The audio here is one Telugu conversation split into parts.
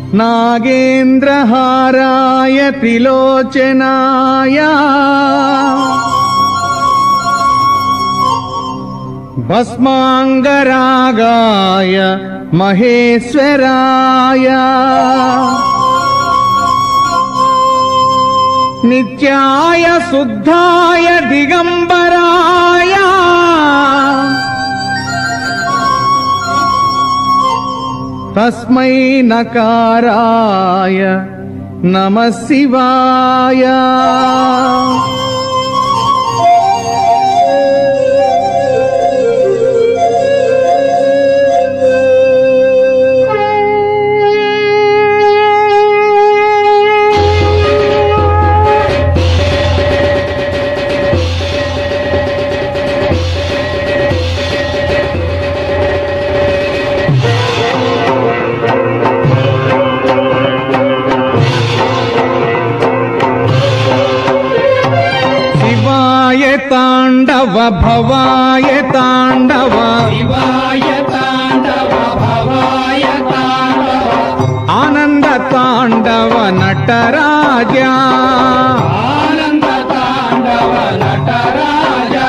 नागेन्द्रहाराय त्रिलोचनाय भस्माङ्गरागाय महेश्वराय नित्याय शुद्धाय दिगम्बराय तस्मै नकाराय नमः शिवाय शिवाय ताण्डव भवाय ताण्डव शिवाय ताण्डव भवाय ताण्डव आनन्द ताण्डव नटराजा आनन्द ताण्डव नटराजा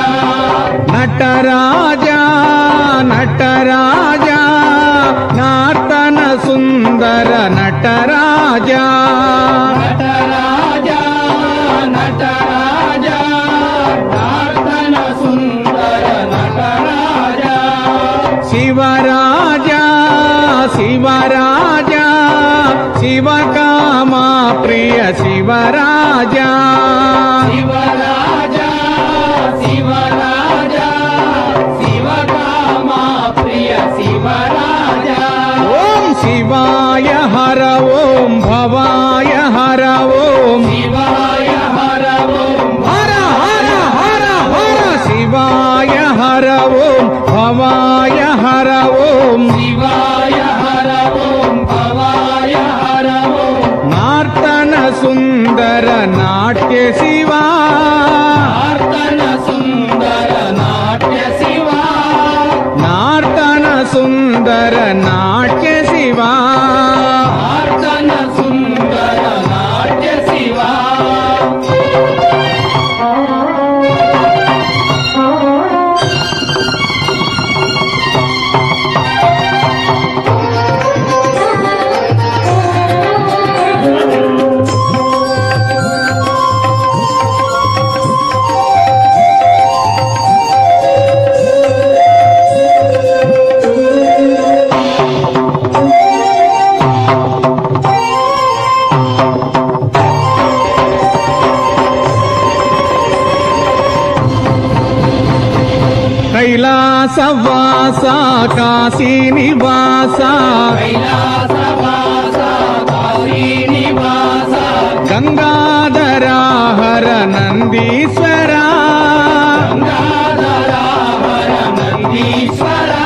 नटराजा नटराजा नार्तन सुन्दर नटराजा नटराजा नटराजा नार्दन सुन्दर नटराजा शिवराजा शिवराजा शिवकामा प्रिय शिवराजा शिवराजा शिवराजा शिवकामा प्रिय शिवराजा ॐ शिवाय हर ॐ भवाय हर ॐ शिवाय हर ॐ हर हर हर हर शिवाय हर ॐ भवाय हर ॐ शिवाय हर ॐ भवाय हर ॐ नार्तन सुन्दर नाट्य शिवा नार्दन सुन्दर नाट्य शिवा नार्तन सुन्दर नाट्य शिवा नार्दन सुन्दर नाट्य शिवा कैलासवास काशीनिवास कैलासवास काशीनिवास गङ्गाधरा हर नन्दीश्वरा गङ्गाधरा हर नन्दीश्वरा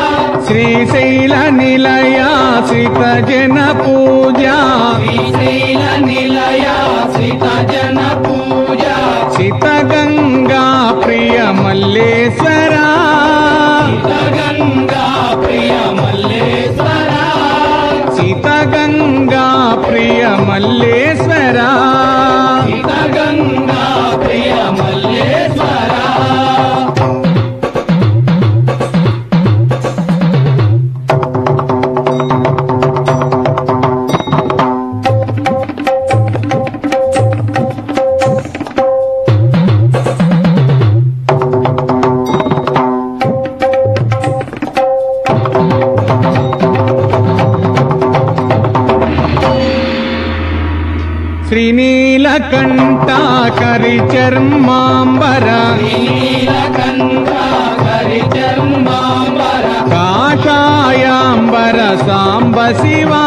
श्रीशैलनिलया श्रितजन पूजा श्रीशैलनिलया श्रितजन पूजा श्रितगङ्गा प्रिय मल्लेश्वरा गङ्गा प्रिय मल्लेश्वरा सीतगङ्गा प्रिय मल्लेश्वरा गङ्गा प्रिय मल्लेश्वरा श्रीनीलकण्ठा करिचर्माम्बर नीलकण्ठा करिचर्माम्बर काषायाम्बर साम्ब शिवा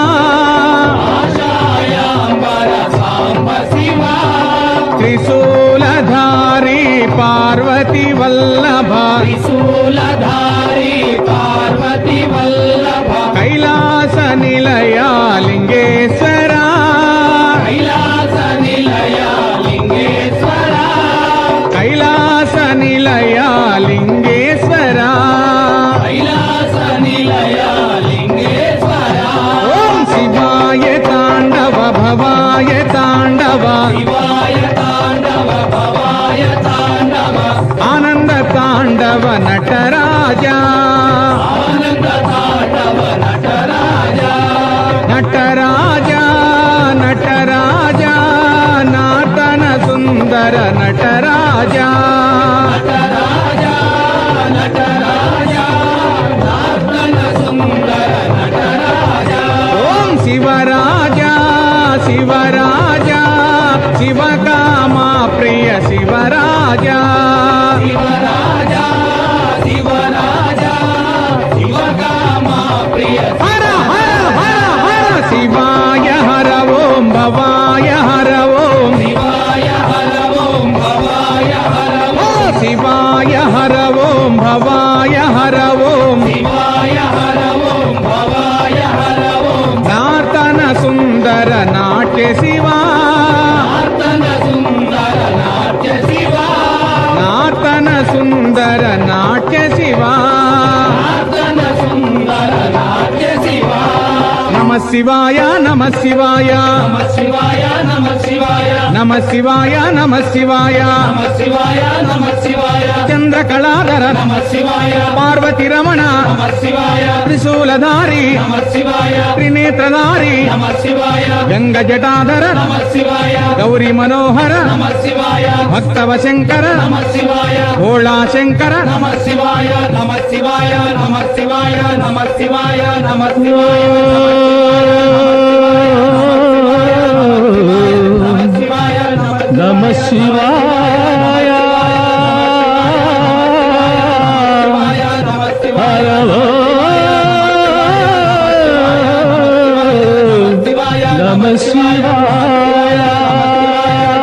आशायाम्बर साम्ब शिवा त्रिशूलधारी पार्वती वल्लभ त्रिशूलधारी पार्वती वल्लभ कैलास निलया लिङ्गेश्वरा कैलास निलया लिङ्गेश्वरा कैलास निलया लिङ्गेश्वरा कैलास निलया लिङ्गेश्वरा ॐ शिवाय శివరాజా శివకామా ప్రియ శివరాజా శివరాజా శివరాజా శివకామా ప్రియ హర హర హర హర శివాయ హర ఓం భవాయ హర ఓం శివాయ హర ఓం భవాయ హర ఓ శివాయ హర ఓం భవాయ హర ఓం శివాయ హర ఓం భవాయ హర ఓం నార్తన సుందర నాట్య శివా నార్తన సుందర నాట్య శివా నార్తన సుందర నాట్య శివా నార్తన సుందర నాట్య శివా నమ శివాయ నమ శివాయ నమ శివాయ నమ శివాయ నమ శివాయ నమ శివాయ నమ శివాయ నమ శివాయ చంద్ర కళాధర నమ శివాయ పార్వతి రమణ నమ శివాయ త్రిశూలధారి నమ శివాయ త్రినేత్రధారి నమ శివాయ గంగ జటాధర నమ శివాయ గౌరి మనోహర నమ శివాయ భక్తవ శంకర నమ శివాయ భోళా శంకర నమ శివాయ నమ శివాయ నమ శివాయ నమ శివాయ నమ శివాయ నమ శివాయ నమ శివాయ నమ శివాయ నమ శివాయ